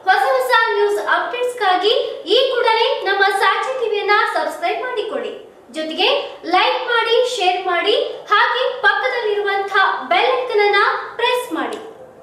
ಹೊಸ ಹೊಸ ನ್ಯೂಸ್ ಅಪ್ಡೇಟ್ಸ್ಗಾಗಿ ಈ ಕೂಡಲೇ ನಮ್ಮ ಸಾಕ್ಷಿ ಟಿವಿಯನ್ನ ಸಬ್ಸ್ಕ್ರೈಬ್ ಮಾಡಿಕೊಳ್ಳಿ ಜೊತೆಗೆ ಲೈಕ್ ಮಾಡಿ ಶೇರ್ ಮಾಡಿ ಹಾಗೆ ಪಕ್ಕದಲ್ಲಿರುವಂತಹ ಬೆಲ್ ಐಕನ್ ಅನ್ನ ಪ್ರೆಸ್ ಮಾಡಿ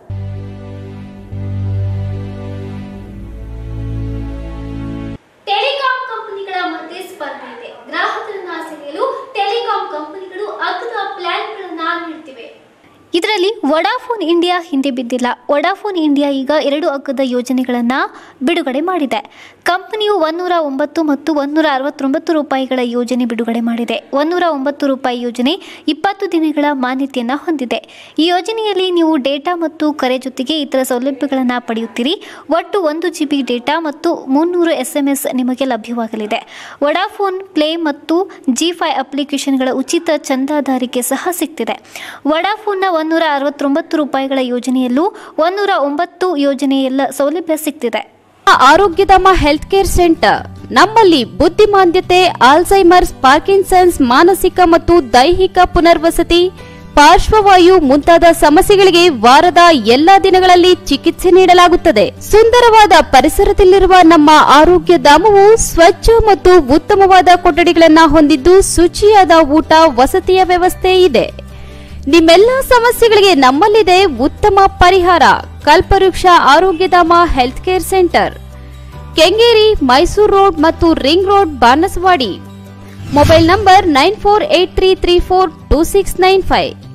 ಟೆಲಿಕಾಂ ಕಂಪನಿಗಳ ಮಧ್ಯೆ ಸ್ಪರ್ಧೆ ಇದೆ ಗ್ರಾಹಕರನ್ನ ಸೆಳೆಯಲು ಟೆಲಿಕಾಂ ಕಂಪನಿಗಳು ಅಗ್ಗದ ಪ್ಲಾನ್ಗಳನ್ನ ನೀಡ್ತಿವೆ ಇದರಲ್ಲಿ ವಡಾಫೋನ್ ಇಂಡಿಯಾ ಹಿಂದೆ ಬಿದ್ದಿಲ್ಲ ವಡಾಫೋನ್ ಇಂಡಿಯಾ ಈಗ ಎರಡು ಅಗ್ಗದ ಯೋಜನೆಗಳನ್ನು ಬಿಡುಗಡೆ ಮಾಡಿದೆ ಕಂಪನಿಯು ಒನ್ನೂರ ಒಂಬತ್ತು ಮತ್ತು ಒನ್ನೂರ ಅರವತ್ತೊಂಬತ್ತು ರೂಪಾಯಿಗಳ ಯೋಜನೆ ಬಿಡುಗಡೆ ಮಾಡಿದೆ ಒನ್ನೂರ ಒಂಬತ್ತು ರೂಪಾಯಿ ಯೋಜನೆ ಇಪ್ಪತ್ತು ದಿನಗಳ ಮಾನ್ಯತೆಯನ್ನು ಹೊಂದಿದೆ ಈ ಯೋಜನೆಯಲ್ಲಿ ನೀವು ಡೇಟಾ ಮತ್ತು ಕರೆ ಜೊತೆಗೆ ಇತರ ಸೌಲಭ್ಯಗಳನ್ನು ಪಡೆಯುತ್ತೀರಿ ಒಟ್ಟು ಒಂದು ಜಿ ಬಿ ಡೇಟಾ ಮತ್ತು ಮುನ್ನೂರು ಎಸ್ ಎಂ ಎಸ್ ನಿಮಗೆ ಲಭ್ಯವಾಗಲಿದೆ ವಡಾಫೋನ್ ಪ್ಲೇ ಮತ್ತು ಜಿ ಫೈ ಅಪ್ಲಿಕೇಶನ್ಗಳ ಉಚಿತ ಚಂದಾದಾರಿಕೆ ಸಹ ಸಿಗ್ತಿದೆ ವಡಾಫೋನ್ನ ಒನ್ನೂರ ಅರವತ್ತೊಂಬತ್ತು ರೂಪಾಯಿಗಳ ಯೋಜನೆಯಲ್ಲೂ ಒನ್ನೂರ ಒಂಬತ್ತು ಯೋಜನೆಯೆಲ್ಲ ಸೌಲಭ್ಯ ಸಿಗ್ತಿದೆ ಆರೋಗ್ಯಧಾಮ ಹೆಲ್ತ್ ಕೇರ್ ಸೆಂಟರ್ ನಮ್ಮಲ್ಲಿ ಬುದ್ಧಿಮಾಂದ್ಯತೆ ಆಲ್ಝೈಮರ್ಸ್ ಪಾರ್ಕಿನ್ಸನ್ಸ್ ಮಾನಸಿಕ ಮತ್ತು ದೈಹಿಕ ಪುನರ್ವಸತಿ ಪಾರ್ಶ್ವವಾಯು ಮುಂತಾದ ಸಮಸ್ಯೆಗಳಿಗೆ ವಾರದ ಎಲ್ಲಾ ದಿನಗಳಲ್ಲಿ ಚಿಕಿತ್ಸೆ ನೀಡಲಾಗುತ್ತದೆ ಸುಂದರವಾದ ಪರಿಸರದಲ್ಲಿರುವ ನಮ್ಮ ಆರೋಗ್ಯ ಧಾಮವು ಸ್ವಚ್ಛ ಮತ್ತು ಉತ್ತಮವಾದ ಕೊಠಡಿಗಳನ್ನ ಹೊಂದಿದ್ದು ಶುಚಿಯಾದ ಊಟ ವಸತಿಯ ವ್ಯವಸ್ಥೆ ಇದೆ ನಿಮ್ಮೆಲ್ಲ ಸಮಸ್ಯೆಗಳಿಗೆ ನಮ್ಮಲ್ಲಿದೆ ಉತ್ತಮ ಪರಿಹಾರ Kalpavriksha Arogyadhama health care centre Kengeri Mysuru road ಮತ್ತು ring road Banaswadi mobile number nine four eight three three four two six nine five